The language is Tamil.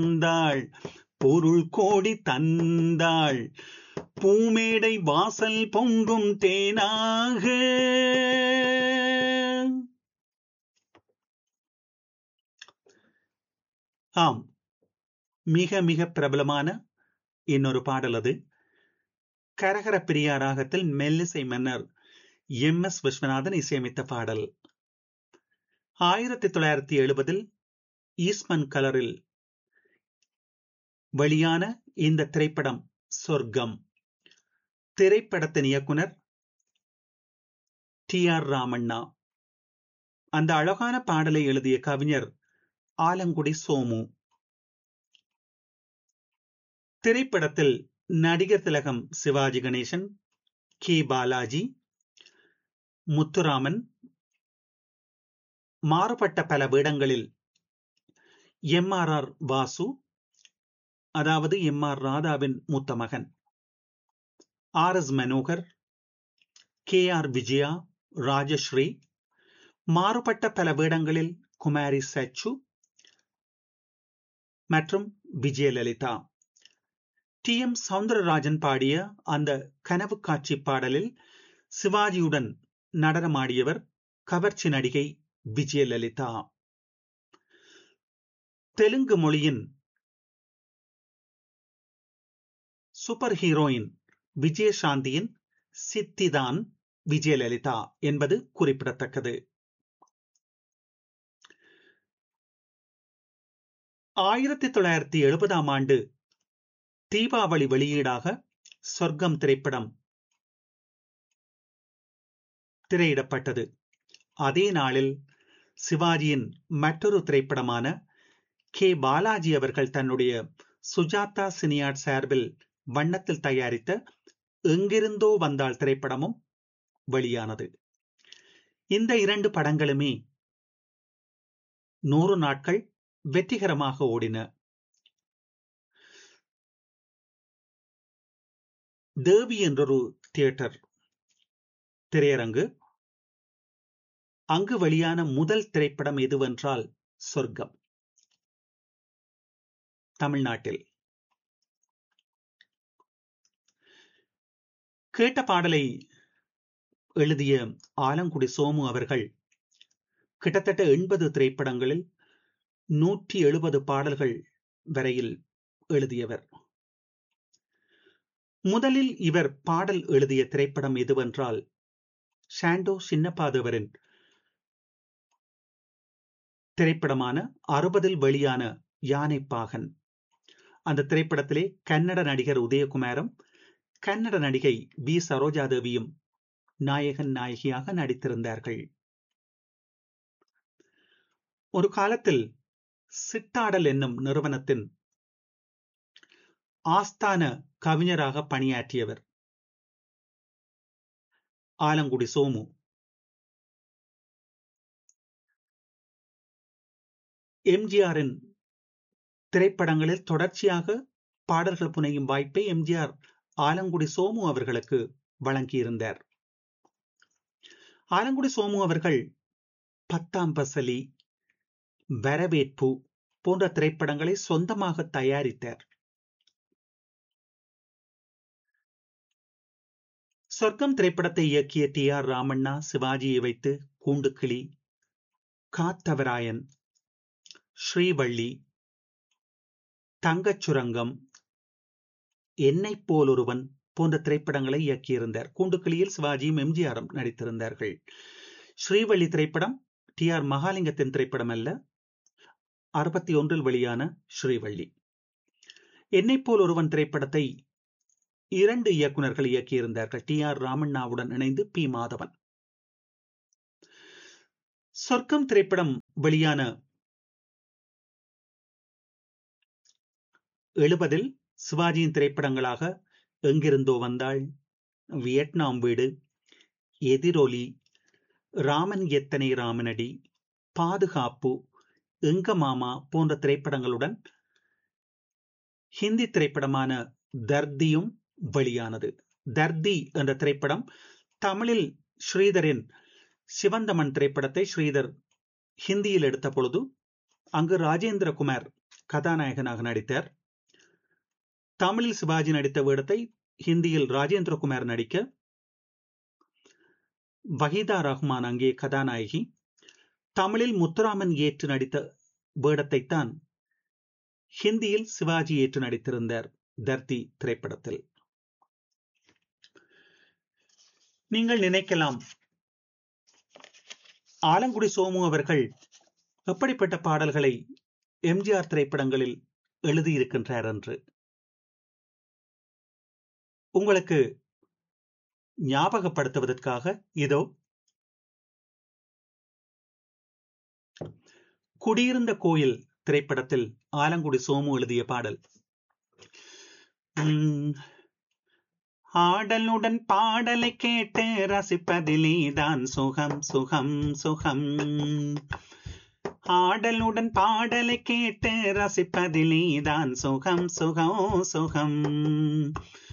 தந்தாள் பொருள் கோடி தந்தாள் பூமேடை வாசல் பொங்கும் தேனாக ஆம் மிக மிக பிரபலமான இன்னொரு பாடல் அது கரகர பிரியா ராகத்தில் மெல்லிசை மன்னர் எம் எஸ் விஸ்வநாதன் இசையமைத்த பாடல் ஆயிரத்தி தொள்ளாயிரத்தி எழுபதில் ஈஸ்மன் கலரில் வெளியான இந்த திரைப்படம் சொர்க்கம் திரைப்படத்தின் இயக்குனர் டி ஆர் ராமண்ணா அந்த அழகான பாடலை எழுதிய கவிஞர் ஆலங்குடி சோமு திரைப்படத்தில் நடிகர் திலகம் சிவாஜி கணேசன் கே பாலாஜி முத்துராமன் மாறுபட்ட பல வேடங்களில் எம் ஆர் ஆர் வாசு அதாவது எம் ஆர் ராதாவின் மூத்த மகன் R S Manohar K R Vijaya Rajasree மாறுபட்ட பல வேடங்களில் குமாரி சச்சு மற்றும் விஜயலலிதா டி எம் சவுந்தரராஜன் பாடிய அந்த கனவு காட்சி பாடலில் சிவாஜியுடன் நடனமாடியவர் கவர்ச்சி நடிகை விஜயலலிதா தெலுங்கு மொழியின் சூப்பர் ஹீரோயின் விஜயசாந்தியின் சித்திதான் விஜயலலிதா என்பது குறிப்பிடத்தக்கது ஆயிரத்தி தொள்ளாயிரத்தி எழுபதாம் ஆண்டு தீபாவளி வெளியீடாக சொர்க்கம் திரைப்படம் திரையிடப்பட்டது அதே நாளில் சிவாஜியின் மற்றொரு திரைப்படமான கே பாலாஜி அவர்கள் தன்னுடைய சுஜாதா சினியாட் சார்பில் வண்ணத்தில் தயாரித்த எங்கிருந்தோ வந்தாள் திரைப்படமும் வெளியானது இந்த இரண்டு படங்களுமே நூறு நாட்கள் வெற்றிகரமாக ஓடின தேவி என்றொரு தியேட்டர் திரையரங்கு அங்கு வெளியான முதல் திரைப்படம் எதுவென்றால் சொர்க்கம் தமிழ்நாட்டில் கேட்ட பாடலை எழுதிய ஆலங்குடி சோமு அவர்கள் கிட்டத்தட்ட எண்பது திரைப்படங்களில் நூற்றி எழுபது பாடல்கள் வரையில் எழுதியவர் முதலில் இவர் பாடல் எழுதிய திரைப்படம் எதுவென்றால் ஷாண்டோ சின்னப்பாதவரின் திரைப்படமான அறுபதில் வெளியான யானை பாகன் அந்த திரைப்படத்திலே கன்னட நடிகர் உதயகுமாரும் கன்னட நடிகை பி சரோஜாதேவியும் நாயகன் நாயகியாக நடித்திருந்தார்கள் ஒரு காலத்தில் சிட்டாடல் என்னும் நிறுவனத்தின் ஆஸ்தான கவிஞராக பணியாற்றியவர் ஆலங்குடி சோமு எம்ஜிஆரின் திரைப்படங்களில் தொடர்ச்சியாக பாடல்கள் புனையும் வாய்ப்பை எம்ஜிஆர் ஆலங்குடி சோமு அவர்களுக்கு வழங்கியிருந்தார் ஆலங்குடி சோமு அவர்கள் பத்தாம் பசலி வரவேற்பு போன்ற திரைப்படங்களை சொந்தமாக தயாரித்தார் சொர்க்கம் திரைப்படத்தை இயக்கிய டி ஆர் ராமண்ணா சிவாஜியை வைத்து கூண்டுக்கிளி காத்தவராயன் ஸ்ரீவள்ளி தங்கச் சுரங்கம் என்னை போல் ஒருவன் போன்ற திரைப்படங்களை இயக்கியிருந்தார் கூண்டுக்கிளியில் சிவாஜியும் எம்ஜிஆரும் நடித்திருந்தார்கள் ஸ்ரீவள்ளி திரைப்படம் டி ஆர் மகாலிங்கத்தின் திரைப்படம் அல்ல அறுபத்தி ஒன்றில் வெளியான ஸ்ரீவள்ளி என்னை போல் ஒருவன் திரைப்படத்தை இரண்டு இயக்குநர்கள் இயக்கியிருந்தார்கள் டி ஆர் ராமண்ணாவுடன் இணைந்து பி மாதவன் சொர்க்கம் திரைப்படம் வெளியான எழுபதில் சிவாஜியின் திரைப்படங்களாக எங்கிருந்தோ வந்தாள் வியட்நாம் வீடு எதிரொலி ராமன் எத்தனை ராமனடி பாதுகாப்பு எங்க மாமா போன்ற திரைப்படங்களுடன் ஹிந்தி திரைப்படமான தர்தியும் வெளியானது தர்தி என்ற திரைப்படம் தமிழில் ஸ்ரீதரின் சிவந்தமன் திரைப்படத்தை ஸ்ரீதர் ஹிந்தியில் எடுத்த பொழுது அங்கு ராஜேந்திர குமார் கதாநாயகனாக நடித்தார் தமிழில் சிவாஜி நடித்த வேடத்தை ஹிந்தியில் ராஜேந்திரகுமார் நடிக்க வஹீதா ரஹ்மான் அங்கே கதாநாயகி தமிழில் முத்துராமன் ஏற்று நடித்த வேடத்தைத்தான் ஹிந்தியில் சிவாஜி ஏற்று நடித்திருந்தார் தர்தி திரைப்படத்தில் நீங்கள் நினைக்கலாம் ஆலங்குடி சோமு அவர்கள் எப்படிப்பட்ட பாடல்களை எம்ஜிஆர் திரைப்படங்களில் எழுதியிருக்கின்றார் என்று உங்களுக்கு ஞாபகப்படுத்துவதற்காக இதோ குடியிருந்த கோயில் திரைப்படத்தில் ஆலங்குடி சோமு எழுதிய பாடல் ஆடலுடன் பாடலை கேட்டு ரசிப்பதிலே தான் சுகம் சுகம் சுகம் ஆடலுடன் பாடலை கேட்டு ரசிப்பதிலே தான் சுகம் சுகம் சுகம்